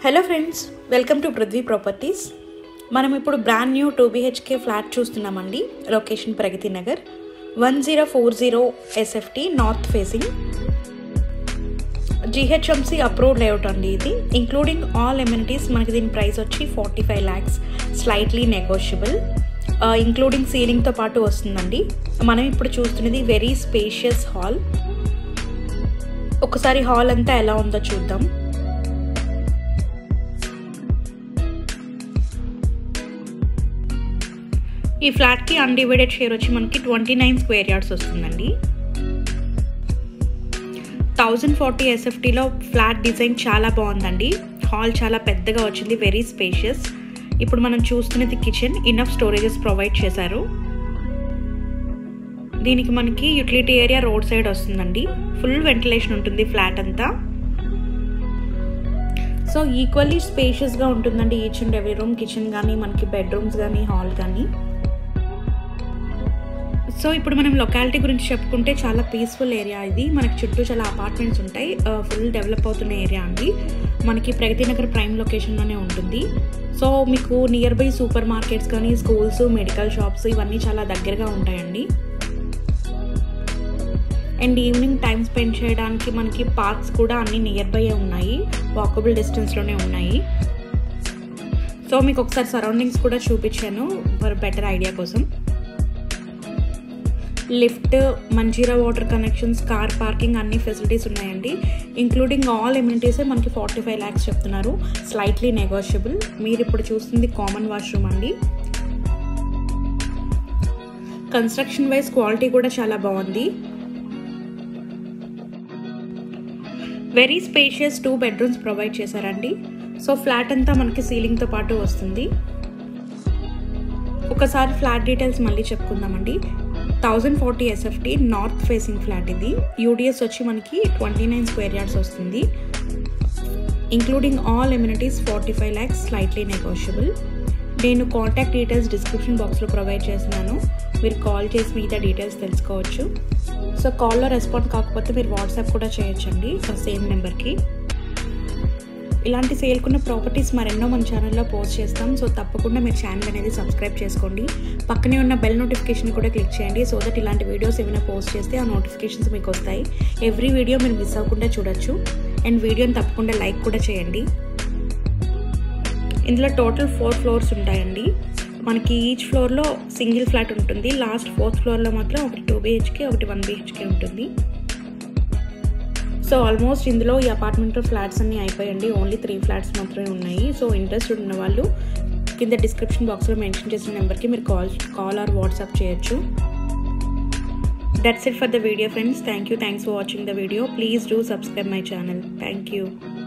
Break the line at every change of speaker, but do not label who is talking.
hello friends welcome to Prithvi properties మనం ఇప్పుడు brand new two BHK flat చూస్తున్నామండి location Pragathi Nagar one zero four zero SFT north facing GHMC approved layout అండి ఇది including all amenities మనకి దీని price వచ్చి forty five lakhs slightly negotiable including సీలింగ్తో పాటు వస్తుందండి మనం ఇప్పుడు చూస్తున్నది వెరీ స్పేషియస్ హాల్ ఒకసారి హాల్ అంతా ఎలా ఉందో చూద్దాం ఈ ఫ్లాట్కి అన్డివైడెడ్ షేర్ వచ్చి మనకి ట్వంటీ నైన్ స్క్వేర్ యార్డ్స్ వస్తుందండి థౌజండ్ ఫార్టీ ఎస్ఎఫ్టీలో ఫ్లాట్ డిజైన్ చాలా బాగుందండి హాల్ చాలా పెద్దగా వచ్చింది వెరీ స్పేషియస్ ఇప్పుడు మనం చూస్తున్నది కిచెన్ ఇన్నఫ్ స్టోరేజెస్ ప్రొవైడ్ చేశారు దీనికి మనకి యూటిలిటీ ఏరియా రోడ్ సైడ్ వస్తుందండి ఫుల్ వెంటిలేషన్ ఉంటుంది ఫ్లాట్ అంతా సో ఈక్వల్లీ స్పేషియస్గా ఉంటుందండి each and every room kitchen కానీ మనకి బెడ్రూమ్స్ కానీ హాల్ కానీ సో ఇప్పుడు మనం లొకాలిటీ గురించి చెప్పుకుంటే చాలా పీస్ఫుల్ ఏరియా ఇది మనకి చుట్టూ చాలా అపార్ట్మెంట్స్ ఉంటాయి ఫుల్ డెవలప్ అవుతున్న ఏరియా అండి మనకి ప్రగతి నగర్ ప్రైమ్ లొకేషన్లోనే ఉంటుంది సో మీకు నియర్ బై సూపర్ మార్కెట్స్ కానీ స్కూల్స్ మెడికల్ షాప్స్ ఇవన్నీ చాలా దగ్గరగా ఉంటాయండి అండ్ ఈవినింగ్ టైం స్పెండ్ చేయడానికి మనకి పార్క్స్ కూడా అన్ని నియర్ బై ఉన్నాయి వాకబుల్ డిస్టెన్స్లోనే ఉన్నాయి సో మీకు ఒకసారి సరౌండింగ్స్ కూడా చూపించాను ఫర్ బెటర్ ఐడియా కోసం lift Manjeera water connections car parking అన్ని ఫెసిలిటీస్ ఉన్నాయండి ఇంక్లూడింగ్ ఆల్ ఎమ్యూనిటీస్ మనకి ఫార్టీ ఫైవ్ ల్యాక్స్ చెప్తున్నారు స్లైట్లీ నెగోషియబుల్ మీరు ఇప్పుడు చూస్తుంది కామన్ వాష్రూమ్ అండి కన్స్ట్రక్షన్ వైజ్ క్వాలిటీ కూడా చాలా బాగుంది very spacious two bedrooms provide చేశారండి సో ఫ్లాట్ అంతా మనకి సీలింగ్తో పాటు వస్తుంది ఒకసారి ఫ్లాట్ డీటెయిల్స్ మళ్ళీ చెప్పుకుందామండి thousand forty SFT north facing flat ఇది యూడిఎస్ వచ్చి మనకి ట్వంటీ నైన్ స్క్వేర్ యార్డ్స్ వస్తుంది including all amenities forty five lakhs slightly negotiable నేను కాంటాక్ట్ డీటెయిల్స్ డిస్క్రిప్షన్ బాక్స్లో ప్రొవైడ్ చేస్తున్నాను మీరు కాల్ చేసి మిగతా డీటెయిల్స్ తెలుసుకోవచ్చు సో కాల్లో రెస్పాండ్ కాకపోతే మీరు వాట్సాప్ కూడా చేయొచ్చండి సేమ్ నెంబర్కి ఇలాంటి సేల్కున్న ప్రాపర్టీస్ మరెన్నో మన ఛానల్లో పోస్ట్ చేస్తాం సో తప్పకుండా మీరు ఛానల్ అనేది సబ్స్క్రైబ్ చేసుకోండి పక్కనే ఉన్న బెల్ నోటిఫికేషన్ కూడా క్లిక్ చేయండి సో దట్ ఇలాంటి వీడియోస్ ఏమైనా పోస్ట్ చేస్తే ఆ నోటిఫికేషన్స్ మీకు వస్తాయి ఎవ్రీ వీడియో మీరు మిస్ అవ్వకుండా చూడొచ్చు అండ్ వీడియోని తప్పకుండా లైక్ కూడా చేయండి ఇందులో టోటల్ ఫోర్ ఫ్లోర్స్ ఉంటాయండి మనకి ఈచ్ ఫ్లోర్లో సింగిల్ ఫ్లాట్ ఉంటుంది లాస్ట్ ఫోర్త్ ఫ్లోర్లో మాత్రం ఒకటి టూ బీహెచ్కే ఒకటి వన్ బీహెచ్కే ఉంటుంది సో ఆల్మోస్ట్ ఇందులో ఈ అపార్ట్మెంట్ ఫ్లాట్స్ అన్నీ అయిపోయండి ఓన్లీ త్రీ ఫ్లాట్స్ మాత్రమే ఉన్నాయి సో ఇంట్రెస్టెడ్ ఉన్న వాళ్ళు కింద డిస్క్రిప్షన్ బాక్స్లో మెన్షన్ చేసిన నెంబర్కి మీరు కాల్ కాల్ ఆర్ వాట్సాప్ చేయొచ్చు that's it for the video friends thank you thanks for watching the video please do subscribe my channel thank you